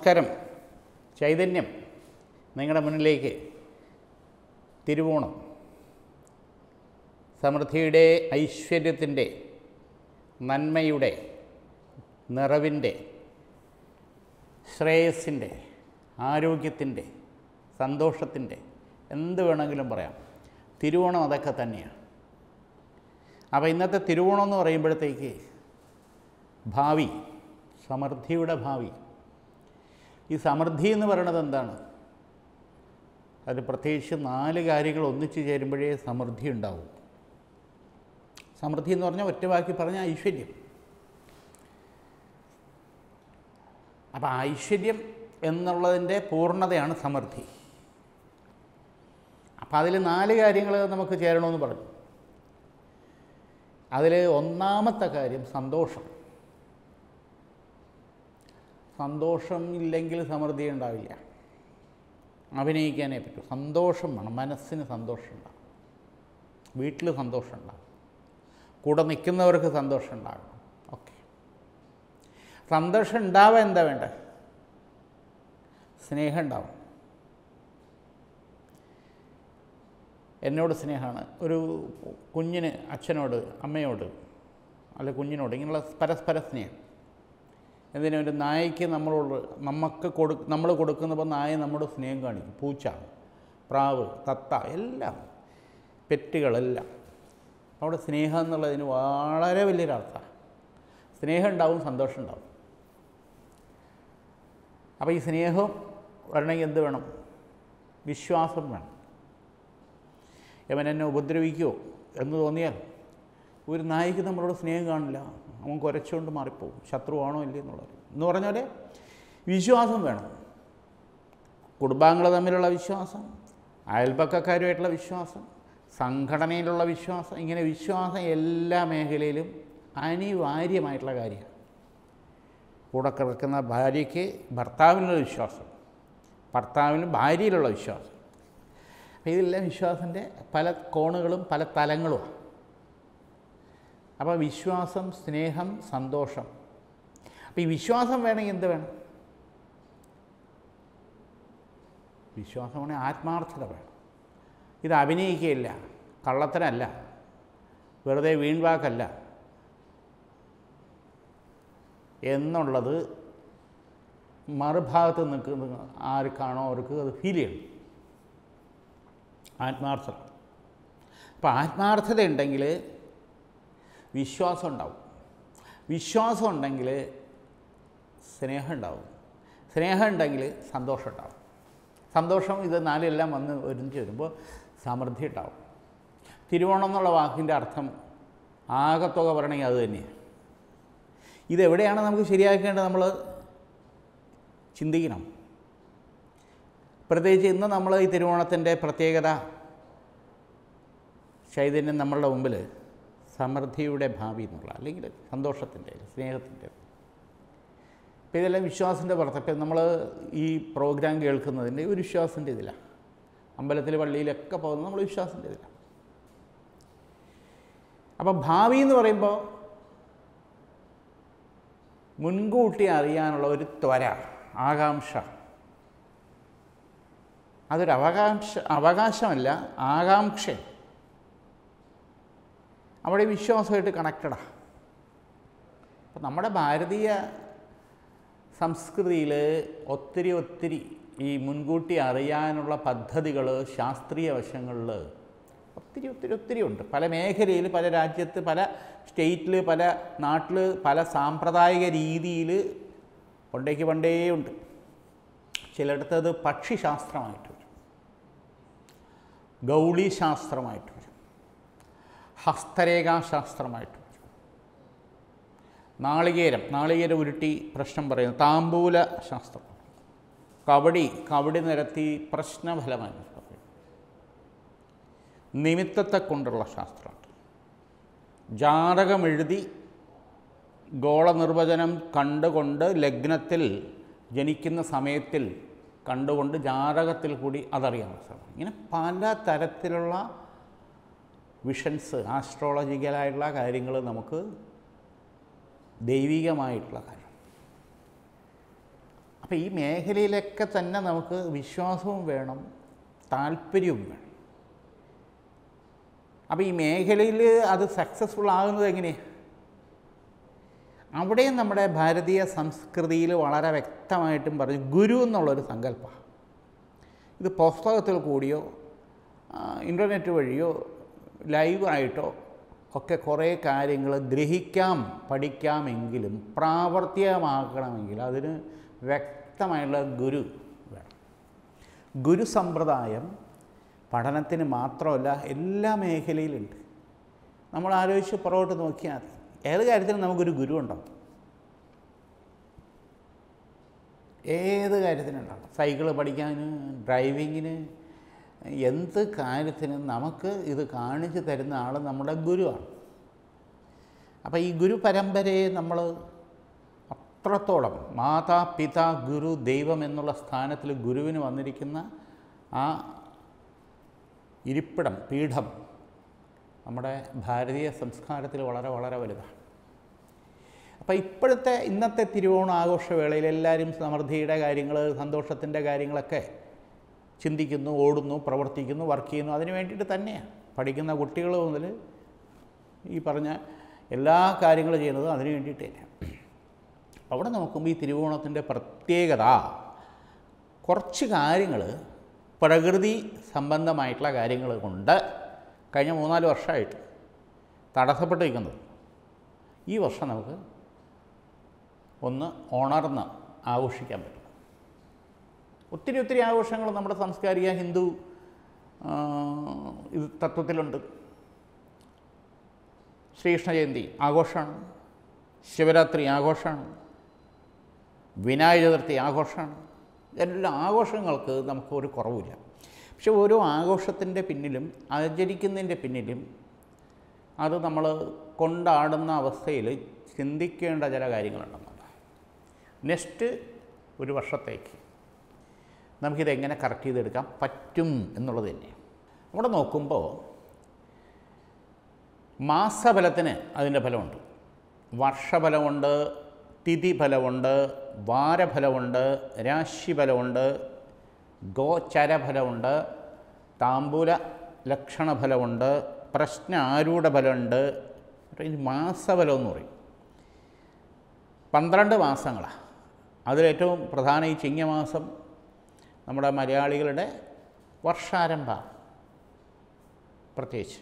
നമസ്കാരം ചൈതന്യം നിങ്ങളുടെ മുന്നിലേക്ക് തിരുവോണം സമൃദ്ധിയുടെ ഐശ്വര്യത്തിൻ്റെ നന്മയുടെ നിറവിൻ്റെ ശ്രേയസിൻ്റെ ആരോഗ്യത്തിൻ്റെ സന്തോഷത്തിൻ്റെ എന്ത് വേണമെങ്കിലും പറയാം തിരുവോണം അതൊക്കെ തന്നെയാണ് അപ്പോൾ ഇന്നത്തെ തിരുവോണം എന്ന് പറയുമ്പോഴത്തേക്ക് ഭാവി സമൃദ്ധിയുടെ ഭാവി ഈ സമൃദ്ധി എന്ന് പറയുന്നത് എന്താണ് അത് പ്രത്യേകിച്ച് നാല് കാര്യങ്ങൾ ഒന്നിച്ചു ചേരുമ്പോഴേ സമൃദ്ധി ഉണ്ടാവും സമൃദ്ധി എന്ന് പറഞ്ഞാൽ ഒറ്റ വാക്കി പറഞ്ഞാൽ ഐശ്വര്യം അപ്പോൾ ഐശ്വര്യം എന്നുള്ളതിൻ്റെ പൂർണ്ണതയാണ് സമൃദ്ധി അപ്പോൾ അതിൽ നാല് കാര്യങ്ങൾ നമുക്ക് ചേരണമെന്ന് പറഞ്ഞു അതിൽ ഒന്നാമത്തെ കാര്യം സന്തോഷം സന്തോഷം ഇല്ലെങ്കിൽ സമൃദ്ധി ഉണ്ടാവില്ല അഭിനയിക്കാനേ പറ്റൂ സന്തോഷം വേണം മനസ്സിന് സന്തോഷം ഉണ്ടാകും വീട്ടിൽ സന്തോഷം ഉണ്ടാകും കൂടെ നിൽക്കുന്നവർക്ക് സന്തോഷം ഉണ്ടാകണം ഓക്കെ സന്തോഷം ഉണ്ടാവാൻ എന്താ വേണ്ടത് സ്നേഹം ഉണ്ടാവും എന്നോട് സ്നേഹമാണ് ഒരു കുഞ്ഞിന് അച്ഛനോട് അമ്മയോട് അല്ലെ കുഞ്ഞിനോട് ഇങ്ങനെയുള്ള പരസ്പര സ്നേഹം എന്തിനും ഒരു നായയ്ക്ക് നമ്മളോട് നമുക്ക് കൊടു നമ്മൾ കൊടുക്കുന്നപ്പോൾ നായ നമ്മുടെ സ്നേഹം കാണിക്കും പൂച്ച പ്രാവ് തത്ത എല്ലാം പെറ്റുകളെല്ലാം അവിടെ സ്നേഹം എന്നുള്ളതിന് വളരെ വലിയൊരർത്ഥമാണ് സ്നേഹം ഉണ്ടാവും സന്തോഷം ഉണ്ടാവും അപ്പോൾ ഈ സ്നേഹം വരണമെങ്കിൽ എന്ത് വേണം വിശ്വാസം വേണം അവൻ എന്നെ ഉപദ്രവിക്കുമോ എന്ന് തോന്നിയാൽ ഒരു നായിക്ക് നമ്മളോട് സ്നേഹം കാണില്ല അവൻ കുരച്ചുകൊണ്ട് മാറിപ്പോവും ശത്രുവാണോ ഇല്ലേ എന്നുള്ളത് എന്ന് പറഞ്ഞാൽ വിശ്വാസം വേണം കുടുംബാംഗങ്ങൾ തമ്മിലുള്ള വിശ്വാസം അയൽപക്കക്കാരുമായിട്ടുള്ള വിശ്വാസം സംഘടനയിലുള്ള വിശ്വാസം ഇങ്ങനെ വിശ്വാസം എല്ലാ മേഖലയിലും അനിവാര്യമായിട്ടുള്ള കാര്യമാണ് കൂടെ കിടക്കുന്ന ഭാര്യയ്ക്ക് ഭർത്താവിനുള്ള വിശ്വാസം ഭർത്താവിന് ഭാര്യയിലുള്ള വിശ്വാസം അപ്പോൾ ഇതെല്ലാം വിശ്വാസത്തിൻ്റെ പല കോണുകളും പല തലങ്ങളുമാണ് അപ്പോൾ വിശ്വാസം സ്നേഹം സന്തോഷം അപ്പോൾ ഈ വിശ്വാസം വേണമെങ്കിൽ എന്ത് വേണം വിശ്വാസം വേണമെങ്കിൽ ആത്മാർത്ഥത വേണം ഇത് അഭിനയിക്കുകയില്ല കള്ളത്തരമല്ല വെറുതെ വീൺവാക്കല്ല എന്നുള്ളത് മറുഭാഗത്ത് നിൽക്കുന്ന ആർക്കാണോ അവർക്ക് അത് ഫീൽ ചെയ്യണം ആത്മാർത്ഥത അപ്പോൾ ആത്മാർത്ഥത ഉണ്ടെങ്കിൽ വിശ്വാസം ഉണ്ടാവും വിശ്വാസം ഉണ്ടെങ്കിൽ സ്നേഹം ഉണ്ടാവും സ്നേഹം ഉണ്ടെങ്കിൽ സന്തോഷം ഉണ്ടാവും സന്തോഷം ഇത് നാലെല്ലാം വന്ന് ഒരുമിച്ച് വരുമ്പോൾ സമൃദ്ധി ഉണ്ടാവും തിരുവോണം എന്നുള്ള വാക്കിൻ്റെ അർത്ഥം ആകത്തുക പറയണമെങ്കിൽ അത് തന്നെയാണ് ഇതെവിടെയാണ് നമുക്ക് ശരിയാക്കേണ്ടത് നമ്മൾ ചിന്തിക്കണം പ്രത്യേകിച്ച് ഇന്ന് നമ്മൾ ഈ തിരുവോണത്തിൻ്റെ പ്രത്യേകത ചൈതന്യം നമ്മളുടെ മുമ്പിൽ സമൃദ്ധിയുടെ ഭാവി എന്നുള്ള അല്ലെങ്കിൽ സന്തോഷത്തിൻ്റെ സ്നേഹത്തിൻ്റെ അപ്പോൾ ഇതെല്ലാം വിശ്വാസത്തിൻ്റെ പുറത്ത് ഇപ്പം നമ്മൾ ഈ പ്രോഗ്രാം കേൾക്കുന്നതിൻ്റെ ഒരു വിശ്വാസത്തിൻ്റെ ഇതിലാണ് അമ്പലത്തിൽ പള്ളിയിലൊക്കെ പോകുന്നത് നമ്മൾ വിശ്വാസത്തിൻ്റെ ഇതിലാണ് അപ്പോൾ ഭാവി എന്ന് പറയുമ്പോൾ മുൻകൂട്ടി അറിയാനുള്ള ഒരു ത്വര ആകാംക്ഷ അതൊരു അവകാശ അവകാശമല്ല ആകാംക്ഷ അവിടെ വിശ്വാസമായിട്ട് കണക്റ്റഡാണ് അപ്പം നമ്മുടെ ഭാരതീയ സംസ്കൃതിയിൽ ഒത്തിരി ഒത്തിരി ഈ മുൻകൂട്ടി അറിയാനുള്ള പദ്ധതികൾ ശാസ്ത്രീയ വശങ്ങളിൽ ഒത്തിരി ഒത്തിരി ഒത്തിരി ഉണ്ട് പല മേഖലയിൽ പല രാജ്യത്ത് പല സ്റ്റേറ്റിൽ പല നാട്ടിൽ പല സാമ്പ്രദായിക രീതിയിൽ പണ്ടേക്ക് പണ്ടേ ഉണ്ട് ചിലയിടത്ത് അത് പക്ഷിശാസ്ത്രമായിട്ട് വരും ഗൗളീശാസ്ത്രമായിട്ട് വരും ഹസ്തരേഖാശാസ്ത്രമായിട്ട് വരും നാളികേരം നാളികേരം ഉരുട്ടി പ്രശ്നം പറയുന്നു താമ്പൂല ശാസ്ത്രം കബഡി കബഡി നിരത്തി പ്രശ്നഫലമായി പറയും നിമിത്തത്തെ കൊണ്ടുള്ള ശാസ്ത്രമുണ്ട് ജാതകമെഴുതി ഗോളനിർവചനം കണ്ടുകൊണ്ട് ലഗ്നത്തിൽ ജനിക്കുന്ന സമയത്തിൽ കണ്ടുകൊണ്ട് ജാതകത്തിൽ കൂടി അതറിയാൻ സാധിക്കും ഇങ്ങനെ പല തരത്തിലുള്ള വിഷൻസ് ആസ്ട്രോളജിക്കലായിട്ടുള്ള കാര്യങ്ങൾ നമുക്ക് ദൈവികമായിട്ടുള്ള കാര്യം അപ്പോൾ ഈ മേഖലയിലൊക്കെ തന്നെ നമുക്ക് വിശ്വാസവും വേണം താല്പര്യവും വേണം അപ്പോൾ ഈ മേഖലയിൽ അത് സക്സസ്ഫുൾ ആകുന്നത് എങ്ങനെയാണ് അവിടെയും നമ്മുടെ ഭാരതീയ സംസ്കൃതിയിൽ വളരെ വ്യക്തമായിട്ടും പറഞ്ഞു ഗുരു എന്നുള്ളൊരു സങ്കല്പം ഇത് പുസ്തകത്തിൽ കൂടിയോ ഇൻ്റർനെറ്റ് വഴിയോ ലൈവായിട്ടോ ഒക്കെ കുറേ കാര്യങ്ങൾ ഗ്രഹിക്കാം പഠിക്കാമെങ്കിലും പ്രാവർത്തികമാക്കണമെങ്കിൽ അതിന് വ്യക്തമായുള്ള ഗുരു വേണം ഗുരു സമ്പ്രദായം പഠനത്തിന് മാത്രമല്ല എല്ലാ മേഖലയിലുണ്ട് നമ്മൾ ആലോചിച്ച് പുറകോട്ട് നോക്കിയാൽ മതി ഏത് കാര്യത്തിനും നമുക്കൊരു ഗുരു ഉണ്ടാവും ഏത് കാര്യത്തിനുണ്ടാവും സൈക്കിൾ പഠിക്കാൻ ഡ്രൈവിങ്ങിന് എന്ത് കാര്യത്തിനും നമുക്ക് ഇത് കാണിച്ചു തരുന്ന ആൾ നമ്മുടെ ഗുരുവാണ് അപ്പോൾ ഈ ഗുരു പരമ്പരയെ നമ്മൾ അത്രത്തോളം മാതാ പിത ഗുരു ദൈവം എന്നുള്ള സ്ഥാനത്തിൽ ഗുരുവിന് വന്നിരിക്കുന്ന ആ ഇരിപ്പിടം പീഠം നമ്മുടെ ഭാരതീയ സംസ്കാരത്തിൽ വളരെ വളരെ വലുതാണ് അപ്പോൾ ഇപ്പോഴത്തെ ഇന്നത്തെ തിരുവോണ ആഘോഷവേളയിൽ എല്ലാവരും സമൃദ്ധിയുടെ കാര്യങ്ങൾ സന്തോഷത്തിൻ്റെ കാര്യങ്ങളൊക്കെ ചിന്തിക്കുന്നു ഓടുന്നു പ്രവർത്തിക്കുന്നു വർക്ക് ചെയ്യുന്നു അതിന് വേണ്ടിയിട്ട് തന്നെയാണ് പഠിക്കുന്ന കുട്ടികൾ മുതൽ ഈ പറഞ്ഞ എല്ലാ കാര്യങ്ങളും ചെയ്യുന്നതും അതിന് വേണ്ടിയിട്ട് തന്നെയാണ് അവിടെ നോക്കുമ്പോൾ ഈ തിരുവോണത്തിൻ്റെ പ്രത്യേകത കുറച്ച് കാര്യങ്ങൾ പ്രകൃതി സംബന്ധമായിട്ടുള്ള കാര്യങ്ങൾ കൊണ്ട് കഴിഞ്ഞ മൂന്നാല് വർഷമായിട്ട് തടസ്സപ്പെട്ട് നിൽക്കുന്നത് ഈ വർഷം നമുക്ക് ഒന്ന് ഉണർന്ന് ആഘോഷിക്കാൻ പറ്റും ഒത്തിരി ഒത്തിരി ആഘോഷങ്ങൾ നമ്മുടെ സാംസ്കാരിക ഹിന്ദു ആ, ഇത് തത്വത്തിലുണ്ട് ശ്രീകൃഷ്ണ ജയന്തി ആഘോഷമാണ് ശിവരാത്രി ആഘോഷമാണ് വിനായക ചതുർത്ഥി ആഘോഷമാണ് എല്ലാ ആഘോഷങ്ങൾക്ക് നമുക്ക് ഒരു കുറവില്ല പക്ഷെ ഓരോ ആഘോഷത്തിൻ്റെ പിന്നിലും ആചരിക്കുന്നതിൻ്റെ പിന്നിലും അത് നമ്മൾ കൊണ്ടാടുന്ന അവസ്ഥയിൽ ചിന്തിക്കേണ്ട ചില കാര്യങ്ങളുണ്ടെന്നുള്ളത് നെക്സ്റ്റ് ഒരു വർഷത്തേക്ക് നമുക്കിത് എങ്ങനെ കറക്റ്റ് ചെയ്തെടുക്കാൻ പറ്റും എന്നുള്ളത് തന്നെ അവിടെ നോക്കുമ്പോൾ മാസഫലത്തിന് അതിൻ്റെ ഫലമുണ്ട് വർഷഫലമുണ്ട് തിഥി ഫലമുണ്ട് വാരഫലമുണ്ട് രാശിഫലമുണ്ട് ഗോചരഫലമുണ്ട് താമ്പൂല ലക്ഷണഫലമുണ്ട് പ്രശ്ന ആരൂഢ ഫലമുണ്ട് ഇത് മാസഫലം എന്ന് പറയും പന്ത്രണ്ട് മാസങ്ങളാണ് അതിലേറ്റവും പ്രധാന ഈ ചിങ്ങമാസം നമ്മുടെ മലയാളികളുടെ വർഷാരംഭ പ്രത്യേകിച്ച്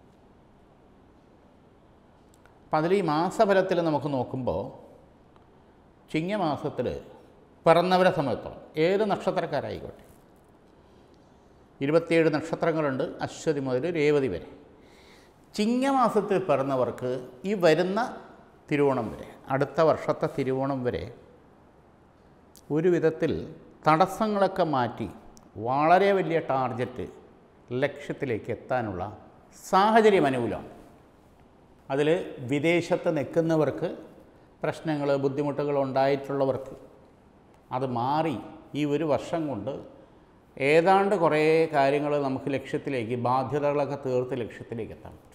അപ്പം അതിൽ ഈ മാസഫലത്തിൽ നമുക്ക് നോക്കുമ്പോൾ ചിങ്ങമാസത്തിൽ പിറന്നവരെ സംബന്ധിച്ചോളം ഏത് നക്ഷത്രക്കാരായിക്കോട്ടെ ഇരുപത്തിയേഴ് നക്ഷത്രങ്ങളുണ്ട് അശ്വതി മുതൽ രേവതി വരെ ചിങ്ങമാസത്തിൽ പിറന്നവർക്ക് ഈ വരുന്ന തിരുവോണം വരെ അടുത്ത വർഷത്തെ തിരുവോണം വരെ ഒരു വിധത്തിൽ തടസ്സങ്ങളൊക്കെ മാറ്റി വളരെ വലിയ ടാർഗറ്റ് ലക്ഷ്യത്തിലേക്ക് എത്താനുള്ള സാഹചര്യം അനുകൂലമാണ് അതിൽ വിദേശത്ത് നിൽക്കുന്നവർക്ക് പ്രശ്നങ്ങൾ ബുദ്ധിമുട്ടുകൾ ഉണ്ടായിട്ടുള്ളവർക്ക് അത് മാറി ഈ ഒരു വർഷം കൊണ്ട് ഏതാണ്ട് കുറേ കാര്യങ്ങൾ നമുക്ക് ലക്ഷ്യത്തിലേക്ക് ബാധ്യതകളൊക്കെ തീർത്ത് ലക്ഷ്യത്തിലേക്ക് എത്താൻ പറ്റും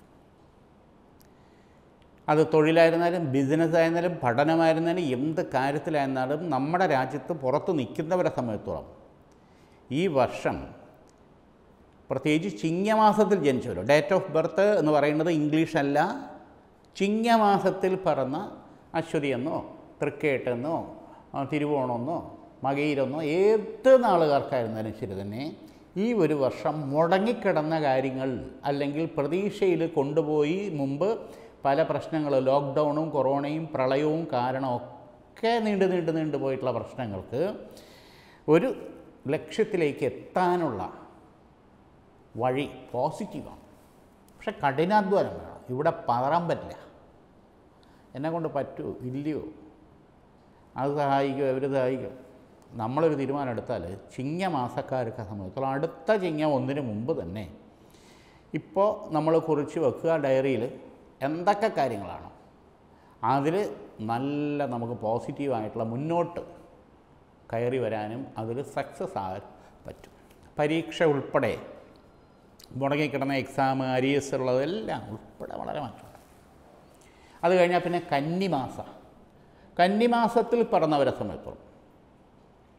അത് തൊഴിലായിരുന്നാലും ബിസിനസ്സായിരുന്നാലും പഠനമായിരുന്നാലും എന്ത് കാര്യത്തിലായിരുന്നാലും നമ്മുടെ രാജ്യത്ത് പുറത്ത് നിൽക്കുന്നവരെ സംബന്ധിച്ചോളം ഈ വർഷം പ്രത്യേകിച്ച് ചിങ്ങമാസത്തിൽ ജനിച്ചവരോ ഡേറ്റ് ഓഫ് ബർത്ത് എന്ന് പറയുന്നത് ഇംഗ്ലീഷ് അല്ല ചിങ്ങമാസത്തിൽ പിറന്ന അശ്വതി എന്നോ തൃക്കേട്ടെന്നോ ആ, തിരുവോണമെന്നോ മകയിരെന്നോ ഏത് നാളുകാർക്കായിരുന്നാലും ശരി തന്നെ ഈ ഒരു വർഷം മുടങ്ങിക്കിടന്ന കാര്യങ്ങൾ അല്ലെങ്കിൽ പ്രതീക്ഷയിൽ കൊണ്ടുപോയി മുമ്പ് പല പ്രശ്നങ്ങൾ ലോക്ക്ഡൗണും കൊറോണയും പ്രളയവും കാരണം ഒക്കെ നീണ്ടു നീണ്ടു നീണ്ടു പോയിട്ടുള്ള പ്രശ്നങ്ങൾക്ക് ഒരു ലക്ഷ്യത്തിലേക്ക് എത്താനുള്ള വഴി പോസിറ്റീവാണ് പക്ഷെ കഠിനാധ്വാനം വേണം ഇവിടെ പതറാൻ പറ്റില്ല എന്നെ കൊണ്ട് പറ്റുമോ ഇല്ലയോ അത് സഹായിക്കുമോ ഇവർ സഹായിക്കും നമ്മളൊരു തീരുമാനം എടുത്താൽ ചിങ്ങമാസക്കാർക്ക് സംബന്ധിച്ചിടത്തോളം അടുത്ത ചിങ്ങം ഒന്നിന് മുമ്പ് തന്നെ ഇപ്പോൾ നമ്മൾ കുറിച്ച് വെക്കുക ഡയറിയിൽ എന്തൊക്കെ കാര്യങ്ങളാണോ അതിൽ നല്ല നമുക്ക് പോസിറ്റീവായിട്ടുള്ള മുന്നോട്ട് കയറി വരാനും അതിൽ സക്സസ് ആകാൻ പറ്റും പരീക്ഷ ഉൾപ്പെടെ മുടങ്ങിക്കിടന്ന എക്സാം അരിയസ് ഉള്ളതെല്ലാം ഉൾപ്പെടെ വളരെ മാറ്റമുണ്ട് അത് കഴിഞ്ഞാൽ പിന്നെ കന്നിമാസ കന്നിമാസത്തിൽ പിറന്നവരെ സംബന്ധിച്ചോളം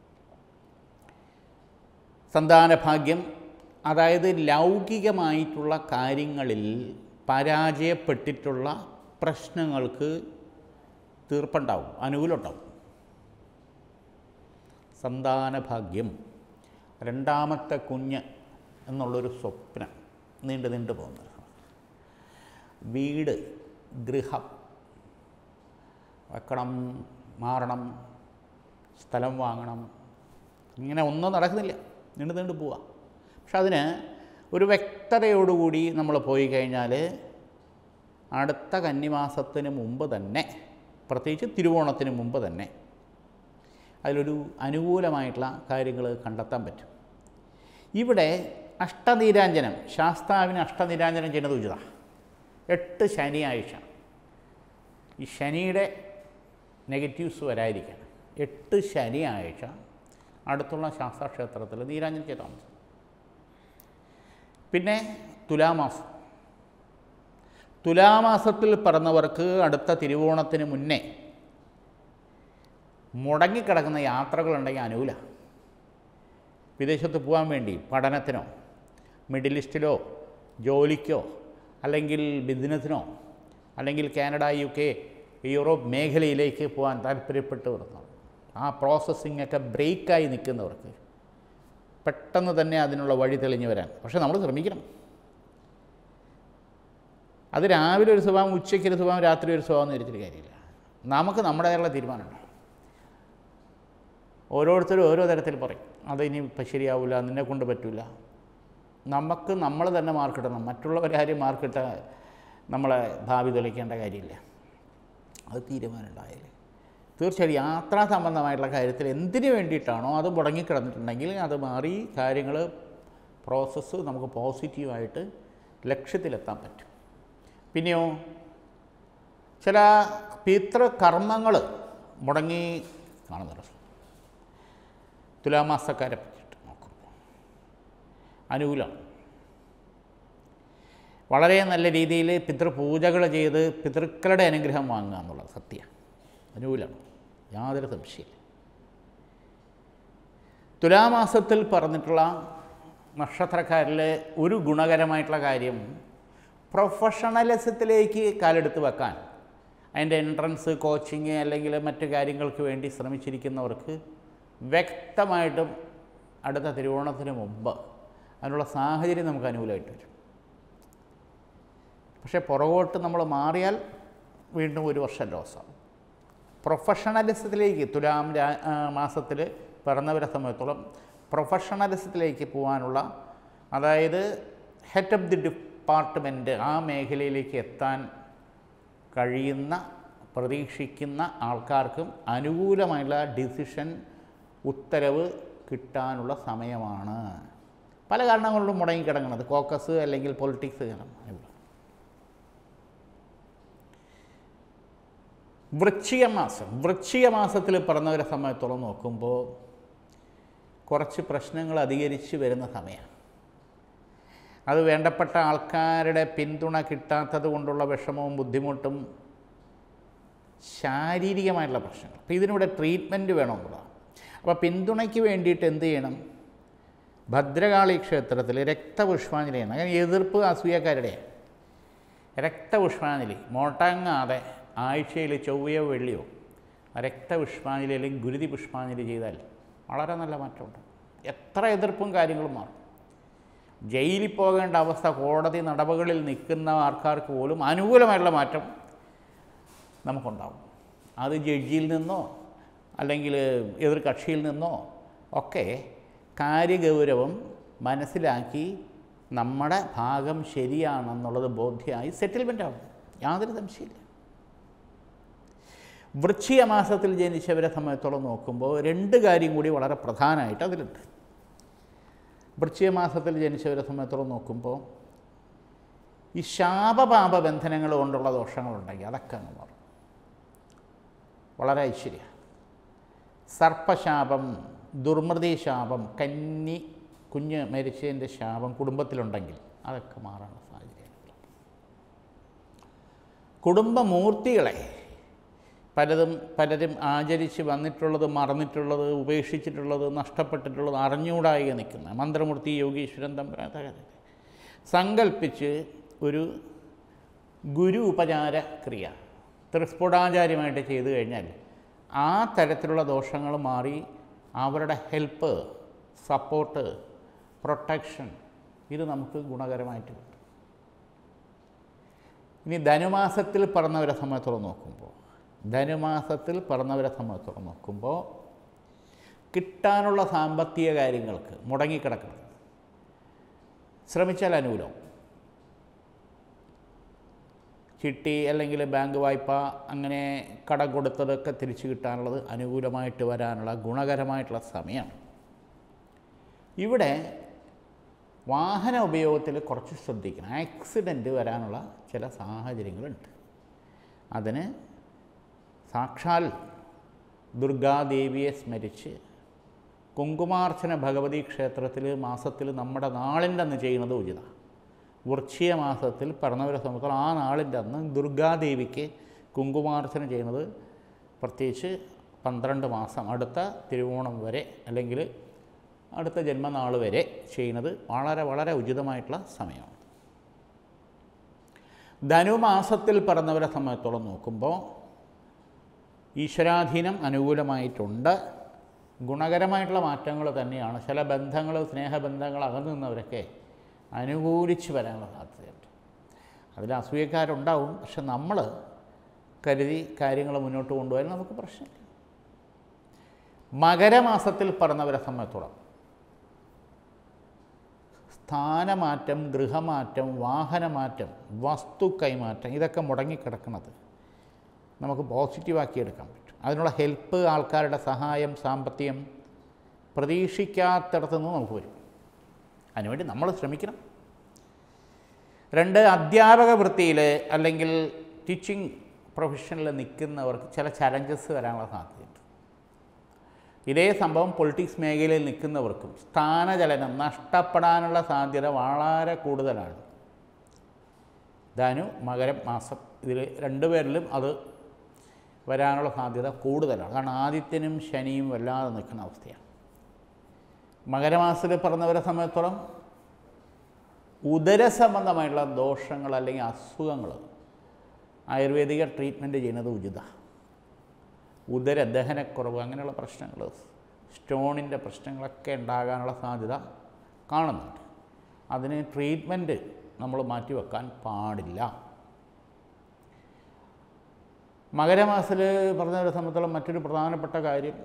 സന്താനഭാഗ്യം അതായത് ലൗകികമായിട്ടുള്ള കാര്യങ്ങളിൽ പരാജയപ്പെട്ടിട്ടുള്ള പ്രശ്നങ്ങൾക്ക് തീർപ്പുണ്ടാവും അനുകൂലമുണ്ടാവും സന്താനഭാഗ്യം രണ്ടാമത്തെ കുഞ്ഞ് എന്നുള്ളൊരു സ്വപ്നം നീണ്ടു നീണ്ടു പോകുന്നത് വീട് ഗൃഹം വെക്കണം മാറണം സ്ഥലം വാങ്ങണം ഇങ്ങനെ ഒന്നും നടക്കുന്നില്ല നീണ്ടു നീണ്ടു പോവാം പക്ഷെ അതിന് ഒരു വ്യക്തതയോടുകൂടി നമ്മൾ പോയി കഴിഞ്ഞാൽ അടുത്ത കന്നിമാസത്തിന് മുമ്പ് തന്നെ പ്രത്യേകിച്ച് തിരുവോണത്തിന് മുമ്പ് തന്നെ അതിലൊരു അനുകൂലമായിട്ടുള്ള കാര്യങ്ങൾ കണ്ടെത്താൻ പറ്റും ഇവിടെ അഷ്ടനീരാഞ്ജനം ശാസ്താവിന് അഷ്ടനീരാഞ്ജനം ചെയ്യുന്നത് ഉചിതമാണ് എട്ട് ശനിയാഴ്ച ഈ ശനിയുടെ നെഗറ്റീവ്സ് വരാതിരിക്കാൻ എട്ട് ശനിയാഴ്ച അടുത്തുള്ള ശാസ്താക്ഷേത്രത്തിൽ നീരാഞ്ജനം ചെയ്താൽ മതി പിന്നെ തുലാമാസം തുലാമാസത്തിൽ പിറന്നവർക്ക് അടുത്ത തിരുവോണത്തിന് മുന്നേ മുടങ്ങിക്കിടക്കുന്ന യാത്രകളുണ്ടെങ്കിൽ അനുകൂല വിദേശത്ത് പോകാൻ വേണ്ടി പഠനത്തിനോ മിഡിൽ ഈസ്റ്റിലോ ജോലിക്കോ അല്ലെങ്കിൽ ബിസിനസ്സിനോ അല്ലെങ്കിൽ കാനഡ യു കെ യൂറോപ്പ് മേഖലയിലേക്ക് പോകാൻ താല്പര്യപ്പെട്ട് വരുന്നവർ ആ പ്രോസസ്സിംഗ് ഒക്കെ ബ്രേക്കായി നിൽക്കുന്നവർക്ക് പെട്ടെന്ന് തന്നെ അതിനുള്ള വഴി തെളിഞ്ഞു വരാൻ പക്ഷേ നമ്മൾ ശ്രമിക്കണം അത് രാവിലെ ഒരു സ്വഭാവം ഉച്ചയ്ക്ക് ഒരു സ്വഭാവം രാത്രി ഒരു സ്വഭാവം എന്ന് വിരിച്ചിട്ട് കാര്യമില്ല നമുക്ക് നമ്മുടേതായുള്ള തീരുമാനമുണ്ട് ഓരോരുത്തരും ഓരോ തരത്തിൽ പറയും അത് ഇനി ഇപ്പം ശരിയാവില്ല നിന്നെ കൊണ്ട് പറ്റില്ല നമുക്ക് നമ്മൾ തന്നെ മാർക്കിടണം മറ്റുള്ളവരെ ആരും മാർക്കിട്ട നമ്മളെ ഭാവി തെളിക്കേണ്ട കാര്യമില്ല അത് തീരുമാനമുണ്ടായാൽ തീർച്ചയായും യാത്രാ സംബന്ധമായിട്ടുള്ള കാര്യത്തിൽ എന്തിനു വേണ്ടിയിട്ടാണോ അത് മുടങ്ങിക്കിടന്നിട്ടുണ്ടെങ്കിൽ അത് മാറി കാര്യങ്ങൾ പ്രോസസ്സ് നമുക്ക് പോസിറ്റീവായിട്ട് ലക്ഷ്യത്തിലെത്താൻ പറ്റും പിന്നെയോ ചില പിതൃകർമ്മങ്ങൾ മുടങ്ങി കാണുന്നുണ്ട് തുലാമാസക്കാരെ പറ്റിയിട്ട് നോക്കുമ്പോൾ അനുകൂലമാണ് വളരെ നല്ല രീതിയിൽ പിതൃപൂജകൾ ചെയ്ത് പിതൃക്കളുടെ അനുഗ്രഹം വാങ്ങുക എന്നുള്ളത് സത്യമാണ് അനുകൂലമാണ് യാതൊരു സംശയമില്ല തുലാമാസത്തിൽ പറഞ്ഞിട്ടുള്ള നക്ഷത്രക്കാരിൽ ഒരു ഗുണകരമായിട്ടുള്ള കാര്യം പ്രൊഫഷണലിസത്തിലേക്ക് കാലെടുത്ത് വെക്കാൻ അതിൻ്റെ എൻട്രൻസ് കോച്ചിങ് അല്ലെങ്കിൽ മറ്റു കാര്യങ്ങൾക്ക് വേണ്ടി ശ്രമിച്ചിരിക്കുന്നവർക്ക് വ്യക്തമായിട്ടും അടുത്ത തിരുവോണത്തിന് മുമ്പ് അതിനുള്ള സാഹചര്യം നമുക്ക് അനുകൂലമായിട്ട് വരും പക്ഷേ പുറകോട്ട് നമ്മൾ മാറിയാൽ വീണ്ടും ഒരു വർഷം ലോസാവും പ്രൊഫഷണലിസത്തിലേക്ക് തുലാം രാ മാസത്തിൽ പിറന്നവരെ സംബന്ധിച്ചോളം പ്രൊഫഷണലിസത്തിലേക്ക് പോകാനുള്ള അതായത് ഹെഡ് ഓഫ് ദി ഡിപ്പാർട്ട്മെൻറ്റ് ആ മേഖലയിലേക്ക് എത്താൻ കഴിയുന്ന പ്രതീക്ഷിക്കുന്ന ആൾക്കാർക്കും അനുകൂലമായുള്ള ഡിസിഷൻ ഉത്തരവ് കിട്ടാനുള്ള സമയമാണ് പല കാരണങ്ങളിലും മുടങ്ങിക്കിടങ്ങുന്നത് കോക്കസ് അല്ലെങ്കിൽ പൊളിറ്റിക്സ് കാരണം വൃശ്ചിക മാസം വൃശ്ചിക മാസത്തിൽ പിറന്നവരെ സമയത്തോളം നോക്കുമ്പോൾ കുറച്ച് പ്രശ്നങ്ങൾ അധികരിച്ച് വരുന്ന സമയമാണ് അത് വേണ്ടപ്പെട്ട ആൾക്കാരുടെ പിന്തുണ കിട്ടാത്തത് കൊണ്ടുള്ള വിഷമവും ബുദ്ധിമുട്ടും ശാരീരികമായിട്ടുള്ള പ്രശ്നങ്ങൾ അപ്പോൾ ഇതിനിവിടെ ട്രീറ്റ്മെൻറ്റ് വേണമെന്നുള്ളതാണ് അപ്പോൾ പിന്തുണയ്ക്ക് വേണ്ടിയിട്ട് എന്ത് ചെയ്യണം ഭദ്രകാളി ക്ഷേത്രത്തിൽ രക്തപുഷ്പാഞ്ജലിയാണ് അങ്ങനെ എതിർപ്പ് അസൂയക്കാരുടെയാണ് രക്തപുഷ്പാഞ്ജലി മോട്ടങ്ങാതെ ആഴ്ചയിൽ ചൊവ്വയോ വെള്ളിയോ രക്തപുഷ്പാഞ്ജലി അല്ലെങ്കിൽ ഗുരുതി പുഷ്പാഞ്ജലി ചെയ്താൽ വളരെ നല്ല മാറ്റമുണ്ട് എത്ര എതിർപ്പും കാര്യങ്ങളും മാറും ജയിലിൽ പോകേണ്ട അവസ്ഥ കോടതി നടപടികളിൽ നിൽക്കുന്ന ആൾക്കാർക്ക് പോലും അനുകൂലമായിട്ടുള്ള മാറ്റം നമുക്കുണ്ടാവും അത് ജഡ്ജിയിൽ നിന്നോ അല്ലെങ്കിൽ എതിർ കക്ഷിയിൽ നിന്നോ ഒക്കെ കാര്യഗൗരവം മനസ്സിലാക്കി നമ്മുടെ ഭാഗം ശരിയാണെന്നുള്ളത് ബോധ്യമായി സെറ്റിൽമെൻ്റ് ആവും യാതൊരു സംശയമില്ല വൃശ്ചിക മാസത്തിൽ ജനിച്ചവരെ സംബന്ധിച്ചോളം നോക്കുമ്പോൾ രണ്ട് കാര്യം കൂടി വളരെ പ്രധാനമായിട്ട് അതിലുണ്ട് വൃശ്ചിക മാസത്തിൽ ജനിച്ചവരെ സംബന്ധിച്ചോളം നോക്കുമ്പോൾ ഈ ശാപപാപ ബന്ധനങ്ങൾ കൊണ്ടുള്ള ദോഷങ്ങളുണ്ടെങ്കിൽ അതൊക്കെ അങ്ങ് മാറും വളരെ ഐശ്വര്യ സർപ്പശാപം ദുർമൃതി ശാപം കന്നി കുഞ്ഞ് മരിച്ചതിൻ്റെ ശാപം കുടുംബത്തിലുണ്ടെങ്കിൽ അതൊക്കെ മാറാനുള്ള സാഹചര്യമുണ്ട് കുടുംബമൂർത്തികളെ പലതും പലരും ആചരിച്ച് വന്നിട്ടുള്ളത് മറന്നിട്ടുള്ളത് ഉപേക്ഷിച്ചിട്ടുള്ളത് നഷ്ടപ്പെട്ടിട്ടുള്ളത് അറിഞ്ഞുകൂടായി നിൽക്കുന്ന മന്ത്രമൂർത്തി യോഗീശ്വരൻ തമ്പുരാൻ സങ്കല്പിച്ച് ഒരു ഗുരു ഉപചാര ക്രിയ ത്രിസ്ഫുടാചാര്യമായിട്ട് ചെയ്തു കഴിഞ്ഞാൽ ആ തരത്തിലുള്ള ദോഷങ്ങൾ മാറി അവരുടെ ഹെൽപ്പ് സപ്പോർട്ട് പ്രൊട്ടക്ഷൻ ഇത് നമുക്ക് ഗുണകരമായിട്ട് കിട്ടും ഇനി ധനുമാസത്തിൽ പിറന്നവരെ സംബന്ധിച്ചോളം നോക്കുമ്പോൾ ധനുമാസത്തിൽ പിറന്നവരെ സംബന്ധിച്ചോളം നോക്കുമ്പോൾ കിട്ടാനുള്ള സാമ്പത്തിക കാര്യങ്ങൾക്ക് മുടങ്ങിക്കിടക്കുന്നത് ശ്രമിച്ചാൽ അനുകൂലം ചിട്ടി അല്ലെങ്കിൽ ബാങ്ക് വായ്പ അങ്ങനെ കടം കൊടുത്തതൊക്കെ തിരിച്ചു കിട്ടാനുള്ളത് അനുകൂലമായിട്ട് വരാനുള്ള ഗുണകരമായിട്ടുള്ള സമയമാണ് ഇവിടെ വാഹന ഉപയോഗത്തിൽ കുറച്ച് ശ്രദ്ധിക്കണം ആക്സിഡൻറ്റ് വരാനുള്ള ചില സാഹചര്യങ്ങളുണ്ട് അതിന് സാക്ഷാൽ ദുർഗാദേവിയെ സ്മരിച്ച് കുങ്കുമാർച്ചന ഭഗവതി ക്ഷേത്രത്തിൽ മാസത്തിൽ നമ്മുടെ നാളിൻ്റെ അന്ന് ചെയ്യുന്നത് ഉചിതമാണ് വൃശ്ചിക മാസത്തിൽ പിറന്നവരെ സംബന്ധിച്ചോളം ആ നാളിൻ്റെ അന്ന് ദുർഗാദേവിക്ക് കുങ്കുമാർച്ചന ചെയ്യുന്നത് പ്രത്യേകിച്ച് പന്ത്രണ്ട് മാസം അടുത്ത തിരുവോണം വരെ അല്ലെങ്കിൽ അടുത്ത ജന്മനാൾ വരെ ചെയ്യുന്നത് വളരെ വളരെ ഉചിതമായിട്ടുള്ള സമയമാണ് ധനുമാസത്തിൽ പിറന്നവരെ സംബന്ധിച്ചോളം നോക്കുമ്പോൾ ഈശ്വരാധീനം അനുകൂലമായിട്ടുണ്ട് ഗുണകരമായിട്ടുള്ള മാറ്റങ്ങൾ തന്നെയാണ് ചില ബന്ധങ്ങൾ സ്നേഹബന്ധങ്ങൾ അകന്നു നിന്നവരൊക്കെ അനുകൂലിച്ച് വരാനുള്ള സാധ്യതയുണ്ട് അതിൽ അസൂയക്കാരുണ്ടാവും പക്ഷെ നമ്മൾ കരുതി കാര്യങ്ങൾ മുന്നോട്ട് കൊണ്ടുപോയാൽ നമുക്ക് പ്രശ്നമില്ല മകരമാസത്തിൽ പിറന്നവരെ സംബന്ധിച്ചോളം സ്ഥാനമാറ്റം ഗൃഹമാറ്റം വാഹനമാറ്റം വസ്തു കൈമാറ്റം ഇതൊക്കെ മുടങ്ങിക്കിടക്കുന്നത് നമുക്ക് പോസിറ്റീവാക്കി എടുക്കാൻ പറ്റും അതിനുള്ള ഹെൽപ്പ് ആൾക്കാരുടെ സഹായം സാമ്പത്തികം പ്രതീക്ഷിക്കാത്തിടത്തു നിന്ന് നമുക്ക് വരും അതിനുവേണ്ടി നമ്മൾ ശ്രമിക്കണം രണ്ട് അധ്യാപക വൃത്തിയിൽ അല്ലെങ്കിൽ ടീച്ചിങ് പ്രൊഫഷനിൽ നിൽക്കുന്നവർക്ക് ചില ചലഞ്ചസ് വരാനുള്ള സാധ്യതയുണ്ട് ഇതേ സംഭവം പൊളിറ്റിക്സ് മേഖലയിൽ നിൽക്കുന്നവർക്കും സ്ഥാനചലനം നഷ്ടപ്പെടാനുള്ള സാധ്യത വളരെ കൂടുതലാണ് ധനു മകരം മാസം ഇതിൽ രണ്ടുപേരിലും അത് വരാനുള്ള സാധ്യത കൂടുതലാണ് കാരണം ആദിത്യനും ശനിയും വല്ലാതെ നിൽക്കുന്ന അവസ്ഥയാണ് മകരമാസത്തിൽ പിറന്നവരെ സംബന്ധിച്ചോളം ഉദരസംബന്ധമായിട്ടുള്ള ദോഷങ്ങൾ അല്ലെങ്കിൽ അസുഖങ്ങൾ ആയുർവേദിക ട്രീറ്റ്മെൻറ്റ് ചെയ്യുന്നത് ഉചിത ഉദര ദഹനക്കുറവ് അങ്ങനെയുള്ള പ്രശ്നങ്ങൾ സ്റ്റോണിൻ്റെ പ്രശ്നങ്ങളൊക്കെ ഉണ്ടാകാനുള്ള സാധ്യത കാണുന്നുണ്ട് അതിന് ട്രീറ്റ്മെൻറ്റ് നമ്മൾ മാറ്റിവെക്കാൻ പാടില്ല മകരമാസത്തിൽ പറഞ്ഞവരെ സംബന്ധിച്ചോളം മറ്റൊരു പ്രധാനപ്പെട്ട കാര്യം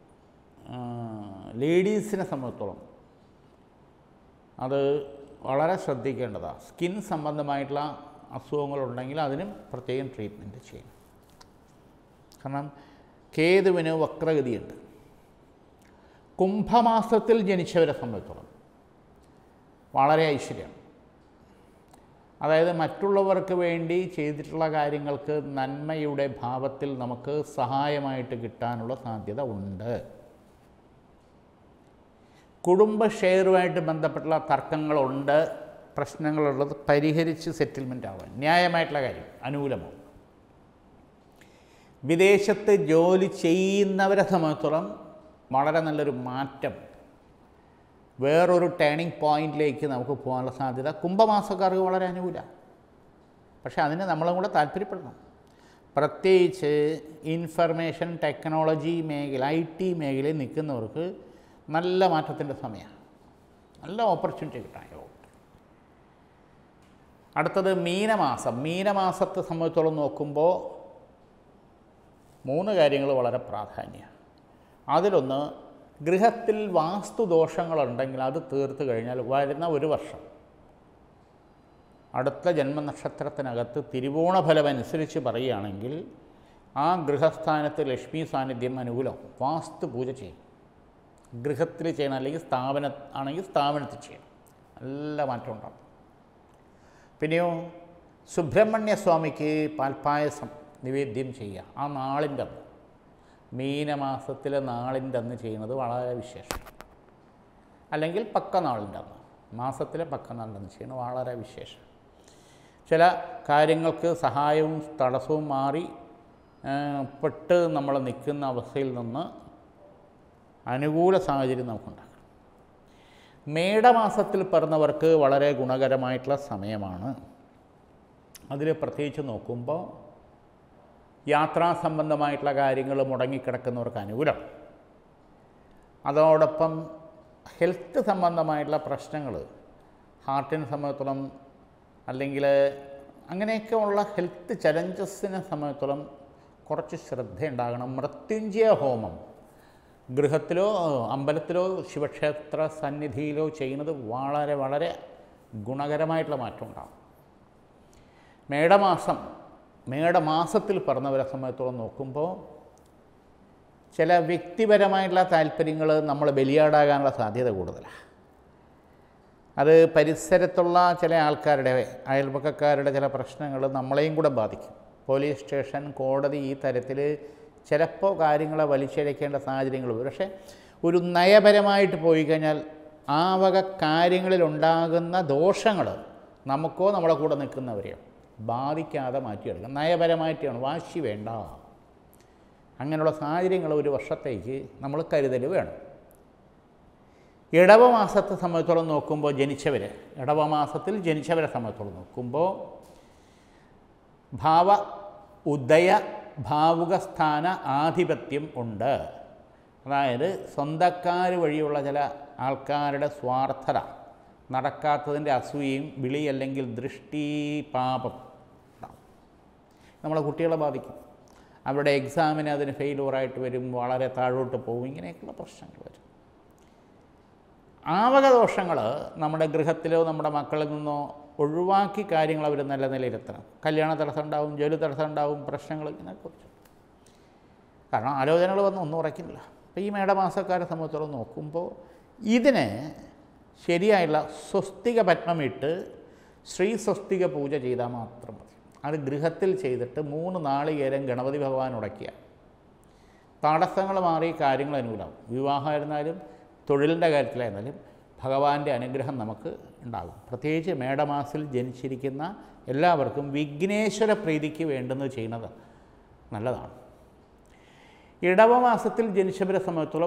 ലേഡീസിനെ സംബന്ധിച്ചോളം അത് വളരെ ശ്രദ്ധിക്കേണ്ടതാണ് സ്കിൻ സംബന്ധമായിട്ടുള്ള അസുഖങ്ങളുണ്ടെങ്കിൽ അതിനും പ്രത്യേകം ട്രീറ്റ്മെൻറ്റ് ചെയ്യണം കാരണം കേതുവിന് വക്രഗതിയുണ്ട് കുംഭമാസത്തിൽ ജനിച്ചവരെ സംബന്ധിച്ചോളം വളരെ ഐശ്വര്യം അതായത് മറ്റുള്ളവർക്ക് വേണ്ടി ചെയ്തിട്ടുള്ള കാര്യങ്ങൾക്ക് നന്മയുടെ ഭാവത്തിൽ നമുക്ക് സഹായമായിട്ട് കിട്ടാനുള്ള സാധ്യത ഉണ്ട് കുടുംബ ഷെയറുമായിട്ട് ബന്ധപ്പെട്ടുള്ള തർക്കങ്ങളുണ്ട് പ്രശ്നങ്ങളുള്ളത് പരിഹരിച്ച് സെറ്റിൽമെൻ്റ് ആവാൻ ന്യായമായിട്ടുള്ള കാര്യം അനുകൂലമാവും വിദേശത്ത് ജോലി ചെയ്യുന്നവരെ സംബന്ധിച്ചോളം വളരെ നല്ലൊരു മാറ്റം വേറൊരു ടേണിംഗ് പോയിന്റിലേക്ക് നമുക്ക് പോകാനുള്ള സാധ്യത കുംഭമാസക്കാർക്ക് വളരെ അനുകൂല പക്ഷേ അതിന് നമ്മളും കൂടെ താല്പര്യപ്പെടണം പ്രത്യേകിച്ച് ഇൻഫർമേഷൻ ടെക്നോളജി മേഖല ഐ ടി മേഖലയിൽ നിൽക്കുന്നവർക്ക് നല്ല മാറ്റത്തിൻ്റെ സമയമാണ് നല്ല ഓപ്പർച്യൂണിറ്റി കിട്ടാൻ യോഗം അടുത്തത് മീനമാസം മീനമാസത്തെ സംബന്ധിച്ചോളം നോക്കുമ്പോൾ മൂന്ന് കാര്യങ്ങൾ വളരെ പ്രാധാന്യമാണ് അതിലൊന്ന് ഗൃഹത്തിൽ വാസ്തുദോഷങ്ങളുണ്ടെങ്കിൽ അത് തീർത്ത് കഴിഞ്ഞാൽ വരുന്ന ഒരു വർഷം അടുത്ത ജന്മനക്ഷത്രത്തിനകത്ത് തിരുവോണ ഫലമനുസരിച്ച് പറയുകയാണെങ്കിൽ ആ ഗൃഹസ്ഥാനത്ത് ലക്ഷ്മി സാന്നിധ്യം അനുകൂലം വാസ്തു പൂജ ചെയ്യും ഗൃഹത്തിൽ ചെയ്യണം അല്ലെങ്കിൽ സ്ഥാപന ആണെങ്കിൽ സ്ഥാപനത്തിൽ ചെയ്യണം നല്ല മാറ്റം ഉണ്ടാകും പിന്നെയോ സുബ്രഹ്മണ്യ സ്വാമിക്ക് പാൽപ്പായസം നിവേദ്യം ചെയ്യുക ആ നാളിൻ്റെ അന്ന് മീനമാസത്തിലെ നാളിൻ്റെ അന്ന് ചെയ്യുന്നത് വളരെ വിശേഷം അല്ലെങ്കിൽ പക്ക നാളിൻ്റെ അന്ന് മാസത്തിലെ പക്ക നാളിൻ്റെ അന്ന് ചെയ്യുന്നത് വളരെ വിശേഷം ചില കാര്യങ്ങൾക്ക് സഹായവും തടസ്സവും മാറി ആ, പെട്ട് നമ്മൾ നിൽക്കുന്ന അവസ്ഥയിൽ നിന്ന് അനുകൂല സാഹചര്യം നമുക്കുണ്ടാക്കണം മേടമാസത്തിൽ പിറന്നവർക്ക് വളരെ ഗുണകരമായിട്ടുള്ള സമയമാണ് അതിൽ പ്രത്യേകിച്ച് നോക്കുമ്പോൾ യാത്രാ സംബന്ധമായിട്ടുള്ള കാര്യങ്ങൾ മുടങ്ങിക്കിടക്കുന്നവർക്ക് അനുകൂലം അതോടൊപ്പം ഹെൽത്ത് സംബന്ധമായിട്ടുള്ള പ്രശ്നങ്ങൾ ഹാർട്ടിനെ സംബന്ധിച്ചിടത്തോളം അല്ലെങ്കിൽ അങ്ങനെയൊക്കെ ഉള്ള ഹെൽത്ത് ചലഞ്ചസിനെ സംബന്ധിച്ചിടത്തോളം കുറച്ച് ശ്രദ്ധയുണ്ടാകണം മൃത്യുഞ്ജയ ഹോമം ഗൃഹത്തിലോ അമ്പലത്തിലോ ശിവക്ഷേത്ര സന്നിധിയിലോ ചെയ്യുന്നത് വളരെ വളരെ ഗുണകരമായിട്ടുള്ള മാറ്റം ഉണ്ടാകും മേടമാസം മേടമാസത്തിൽ പിറന്നവരെ സംബന്ധിച്ചോളം നോക്കുമ്പോൾ ചില വ്യക്തിപരമായിട്ടുള്ള താല്പര്യങ്ങൾ നമ്മൾ ബലിയാടാകാനുള്ള സാധ്യത കൂടുതലാണ് അത് പരിസരത്തുള്ള ചില ആൾക്കാരുടെ അയൽപക്കക്കാരുടെ ചില പ്രശ്നങ്ങൾ നമ്മളെയും കൂടെ ബാധിക്കും പോലീസ് സ്റ്റേഷൻ കോടതി ഈ തരത്തിൽ ചിലപ്പോൾ കാര്യങ്ങളെ വലിച്ചഴക്കേണ്ട സാഹചര്യങ്ങൾ വരും പക്ഷേ ഒരു നയപരമായിട്ട് പോയി കഴിഞ്ഞാൽ ആ വക കാര്യങ്ങളിലുണ്ടാകുന്ന ദോഷങ്ങൾ നമുക്കോ നമ്മളെ കൂടെ നിൽക്കുന്നവരെയോ ബാധിക്കാതെ മാറ്റിയെടുക്കാം നയപരമായിട്ടാണ് വാശി വേണ്ട അങ്ങനെയുള്ള സാഹചര്യങ്ങൾ ഒരു വർഷത്തേക്ക് നമ്മൾ കരുതൽ വേണം ഇടവമാസത്തെ സംബന്ധിച്ചോളം നോക്കുമ്പോൾ ജനിച്ചവർ ഇടവമാസത്തിൽ ജനിച്ചവരെ സംബന്ധിച്ചോളം നോക്കുമ്പോൾ ഭാവ ഉദയ ഭാവുക സ്ഥാന ആധിപത്യം ഉണ്ട് അതായത് സ്വന്തക്കാർ വഴിയുള്ള ചില ആൾക്കാരുടെ സ്വാർത്ഥത നടക്കാത്തതിൻ്റെ അസൂയയും വിളി അല്ലെങ്കിൽ ദൃഷ്ടി പാപം ഉണ്ടാവും നമ്മളെ കുട്ടികളെ ബാധിക്കും അവരുടെ എക്സാമിന് അതിന് ഫെയിലൂറായിട്ട് വരും വളരെ താഴോട്ട് പോകും ഇങ്ങനെയൊക്കെയുള്ള പ്രശ്നങ്ങൾ വരും ആവക ദോഷങ്ങൾ നമ്മുടെ ഗൃഹത്തിലോ നമ്മുടെ മക്കളിൽ നിന്നോ ഒഴിവാക്കി കാര്യങ്ങൾ അവർ നല്ല നിലയിലെത്തണം കല്യാണ തടസ്സം ഉണ്ടാവും ജോലി തടസ്സം ഉണ്ടാവും പ്രശ്നങ്ങൾ ഇതിനെക്കുറിച്ച് കാരണം ആലോചനകൾ വന്ന് ഒന്നും ഉറയ്ക്കുന്നില്ല അപ്പോൾ ഈ മേടമാസക്കാരെ സംബന്ധിച്ചോളം നോക്കുമ്പോൾ ഇതിന് ശരിയായുള്ള സ്വസ്തിക പത്മമിട്ട് ശ്രീ സ്വസ്തിക പൂജ ചെയ്താൽ മാത്രം മതി അത് ഗൃഹത്തിൽ ചെയ്തിട്ട് മൂന്ന് നാളികേരം ഗണപതി ഭഗവാൻ ഉടക്കിയ തടസ്സങ്ങൾ മാറി കാര്യങ്ങൾ അനുകൂലമാവും വിവാഹമായിരുന്നാലും തൊഴിലിൻ്റെ കാര്യത്തിലായിരുന്നാലും ഭഗവാന്റെ അനുഗ്രഹം നമുക്ക് ഉണ്ടാകും പ്രത്യേകിച്ച് മേടമാസിൽ ജനിച്ചിരിക്കുന്ന എല്ലാവർക്കും വിഘ്നേശ്വര പ്രീതിക്ക് വേണ്ടുന്നത് ചെയ്യുന്നത് നല്ലതാണ് ഇടവമാസത്തിൽ ജനിച്ചവരെ സംബന്ധിച്ചോളം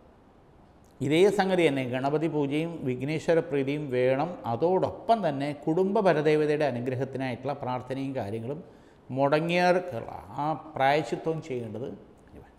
ഇതേ സംഗതി തന്നെ ഗണപതി പൂജയും വിഘ്നേശ്വര പ്രീതിയും വേണം അതോടൊപ്പം തന്നെ കുടുംബ പരദേവതയുടെ അനുഗ്രഹത്തിനായിട്ടുള്ള പ്രാർത്ഥനയും കാര്യങ്ങളും മുടങ്ങിയവർക്കുള്ള ആ പ്രായശിത്വം ചെയ്യേണ്ടത് അനിവാര്യം.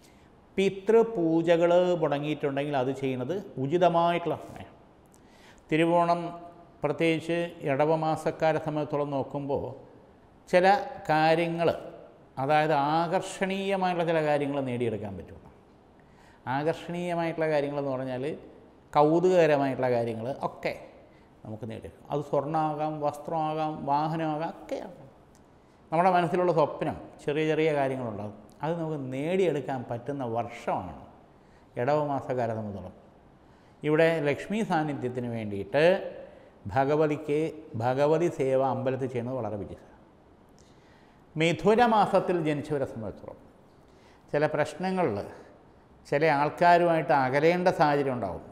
പിതൃപൂജകൾ മുടങ്ങിയിട്ടുണ്ടെങ്കിൽ അത് ചെയ്യുന്നത് ഉചിതമായിട്ടുള്ള സമയം തിരുവോണം പ്രത്യേകിച്ച് ഇടവമാസക്കാരെ സംബന്ധിച്ചോളം നോക്കുമ്പോൾ ചില കാര്യങ്ങൾ അതായത് ആകർഷണീയമായിട്ടുള്ള ചില കാര്യങ്ങൾ നേടിയെടുക്കാൻ പറ്റും ആകർഷണീയമായിട്ടുള്ള കാര്യങ്ങളെന്ന് പറഞ്ഞാൽ കൗതുകകരമായിട്ടുള്ള കാര്യങ്ങൾ ഒക്കെ നമുക്ക് നേടിയെടുക്കാം അത് സ്വർണ്ണമാകാം വസ്ത്രമാകാം വാഹനമാകാം ഒക്കെ ആകാം നമ്മുടെ മനസ്സിലുള്ള സ്വപ്നം ചെറിയ ചെറിയ കാര്യങ്ങളുണ്ടാകും അത് നമുക്ക് നേടിയെടുക്കാൻ പറ്റുന്ന വർഷമാണ് ഇടവമാസക്കാരെ സംബന്ധിച്ചോളം ഇവിടെ ലക്ഷ്മി സാന്നിധ്യത്തിന് വേണ്ടിയിട്ട് ഭഗവതിക്ക് ഭഗവതി സേവ അമ്പലത്തിൽ ചെയ്യുന്നത് വളരെ വിജയം മിഥുന മാസത്തിൽ ജനിച്ചവരെ സംബന്ധിച്ചോളം ചില പ്രശ്നങ്ങളിൽ ചില ആൾക്കാരുമായിട്ട് അകലേണ്ട സാഹചര്യം ഉണ്ടാവും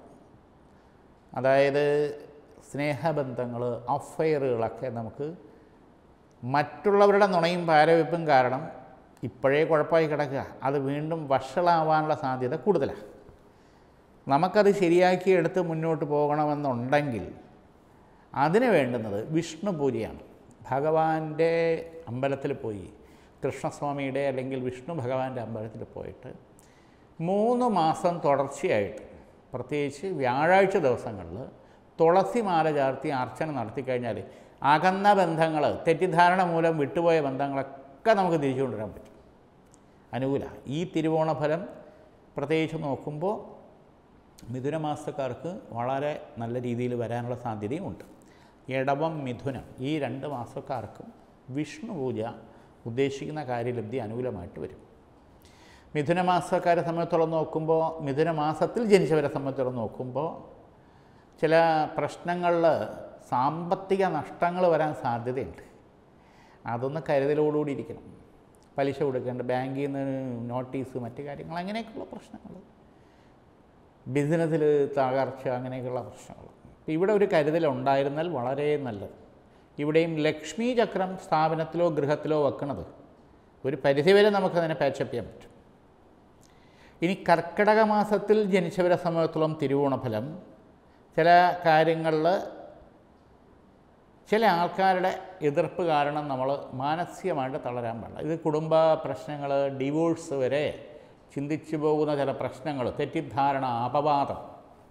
അതായത് സ്നേഹബന്ധങ്ങൾ അഫയറുകളൊക്കെ നമുക്ക് മറ്റുള്ളവരുടെ നുണയും പാരവെപ്പും കാരണം ഇപ്പോഴേ കുഴപ്പമായി കിടക്കുക അത് വീണ്ടും വഷളാവാനുള്ള സാധ്യത കൂടുതലാണ് നമുക്കത് ശരിയാക്കി എടുത്ത് മുന്നോട്ട് പോകണമെന്നുണ്ടെങ്കിൽ അതിന് വേണ്ടുന്നത് വിഷ്ണു പൂജയാണ് ഭഗവാന്റെ അമ്പലത്തിൽ പോയി കൃഷ്ണസ്വാമിയുടെ അല്ലെങ്കിൽ വിഷ്ണു ഭഗവാന്റെ അമ്പലത്തിൽ പോയിട്ട് മൂന്ന് മാസം തുടർച്ചയായിട്ട് പ്രത്യേകിച്ച് വ്യാഴാഴ്ച ദിവസങ്ങളിൽ തുളസിമാല ചാർത്തി അർച്ചന നടത്തി കഴിഞ്ഞാൽ അകന്ന ബന്ധങ്ങൾ തെറ്റിദ്ധാരണ മൂലം വിട്ടുപോയ ബന്ധങ്ങളൊക്കെ നമുക്ക് തിരിച്ചു കൊണ്ടുവരാൻ പറ്റും അനുകൂല ഈ തിരുവോണ ഫലം പ്രത്യേകിച്ച് നോക്കുമ്പോൾ മിഥുനമാസക്കാർക്ക് വളരെ നല്ല രീതിയിൽ വരാനുള്ള സാധ്യതയും ഉണ്ട് ഇടവം മിഥുനം ഈ രണ്ട് മാസക്കാർക്കും വിഷ്ണു പൂജ ഉദ്ദേശിക്കുന്ന കാര്യലബ്ധി അനുകൂലമായിട്ട് വരും മിഥുനമാസക്കാരെ സംബന്ധിച്ചോളം നോക്കുമ്പോൾ മിഥുനമാസത്തിൽ ജനിച്ചവരെ സംബന്ധിച്ചോളം നോക്കുമ്പോൾ ചില പ്രശ്നങ്ങളിൽ സാമ്പത്തിക നഷ്ടങ്ങൾ വരാൻ സാധ്യതയുണ്ട് അതൊന്ന് കരുതലോടുകൂടി ഇരിക്കണം പലിശ കൊടുക്കേണ്ട ബാങ്കിൽ നിന്ന് നോട്ടീസ് മറ്റു കാര്യങ്ങൾ അങ്ങനെയൊക്കെയുള്ള പ്രശ്നങ്ങൾ ബിസിനസ്സിൽ തകർച്ച അങ്ങനെയൊക്കെയുള്ള പ്രശ്നങ്ങൾ അപ്പോൾ ഇവിടെ ഒരു കരുതൽ ഉണ്ടായിരുന്നാൽ വളരെ നല്ലത് ഇവിടെയും ലക്ഷ്മി ചക്രം സ്ഥാപനത്തിലോ ഗൃഹത്തിലോ വെക്കുന്നത് ഒരു പരിധിവരെ നമുക്കതിനെ പാച്ചപ്പ് ചെയ്യാൻ പറ്റും ഇനി കർക്കിടക മാസത്തിൽ ജനിച്ചവരെ സംബന്ധിച്ചിടത്തോളം തിരുവോണഫലം ചില കാര്യങ്ങളിൽ ചില ആൾക്കാരുടെ എതിർപ്പ് കാരണം നമ്മൾ മാനസികമായിട്ട് തളരാൻ പാടില്ല ഇത് കുടുംബ പ്രശ്നങ്ങൾ ഡിവോഴ്സ് വരെ ചിന്തിച്ചു പോകുന്ന ചില പ്രശ്നങ്ങൾ തെറ്റിദ്ധാരണ അപവാദം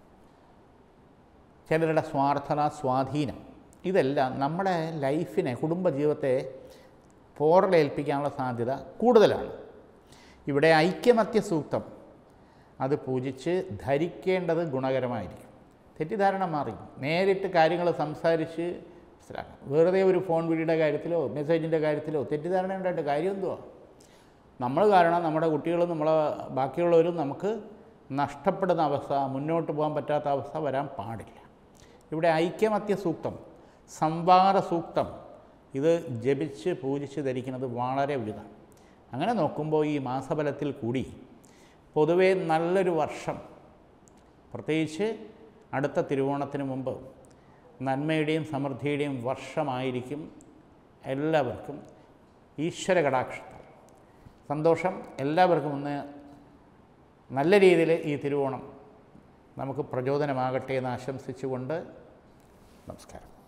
ചിലരുടെ സ്വാർത്ഥത സ്വാധീനം ഇതെല്ലാം നമ്മുടെ ലൈഫിനെ കുടുംബജീവിതത്തെ പോറലേൽപ്പിക്കാനുള്ള സാധ്യത കൂടുതലാണ് ഇവിടെ ഐക്യമത്യ സൂക്തം അത് പൂജിച്ച് ധരിക്കേണ്ടത് ഗുണകരമായിരിക്കും തെറ്റിദ്ധാരണ മാറി നേരിട്ട് കാര്യങ്ങൾ സംസാരിച്ച് മനസ്സിലാക്കണം വെറുതെ ഒരു ഫോൺ വിളിയുടെ കാര്യത്തിലോ മെസ്സേജിൻ്റെ കാര്യത്തിലോ തെറ്റിദ്ധാരണ ഉണ്ടായിട്ട് കാര്യം എന്തുവാ നമ്മൾ കാരണം നമ്മുടെ കുട്ടികളും നമ്മളെ ബാക്കിയുള്ളവരും നമുക്ക് നഷ്ടപ്പെടുന്ന അവസ്ഥ മുന്നോട്ട് പോകാൻ പറ്റാത്ത അവസ്ഥ വരാൻ പാടില്ല ഇവിടെ ഐക്യമത്യ സൂക്തം സംവാദ സൂക്തം ഇത് ജപിച്ച് പൂജിച്ച് ധരിക്കുന്നത് വളരെ വലുതാണ് അങ്ങനെ നോക്കുമ്പോൾ ഈ മാസഫലത്തിൽ കൂടി പൊതുവേ നല്ലൊരു വർഷം പ്രത്യേകിച്ച് അടുത്ത തിരുവോണത്തിന് മുമ്പ് നന്മയുടെയും സമൃദ്ധിയുടെയും വർഷമായിരിക്കും എല്ലാവർക്കും ഈശ്വര കടാക്ഷത്താൽ സന്തോഷം എല്ലാവർക്കും ഒന്ന് നല്ല രീതിയിൽ ഈ തിരുവോണം നമുക്ക് പ്രചോദനമാകട്ടെ എന്ന് ആശംസിച്ചുകൊണ്ട് നമസ്കാരം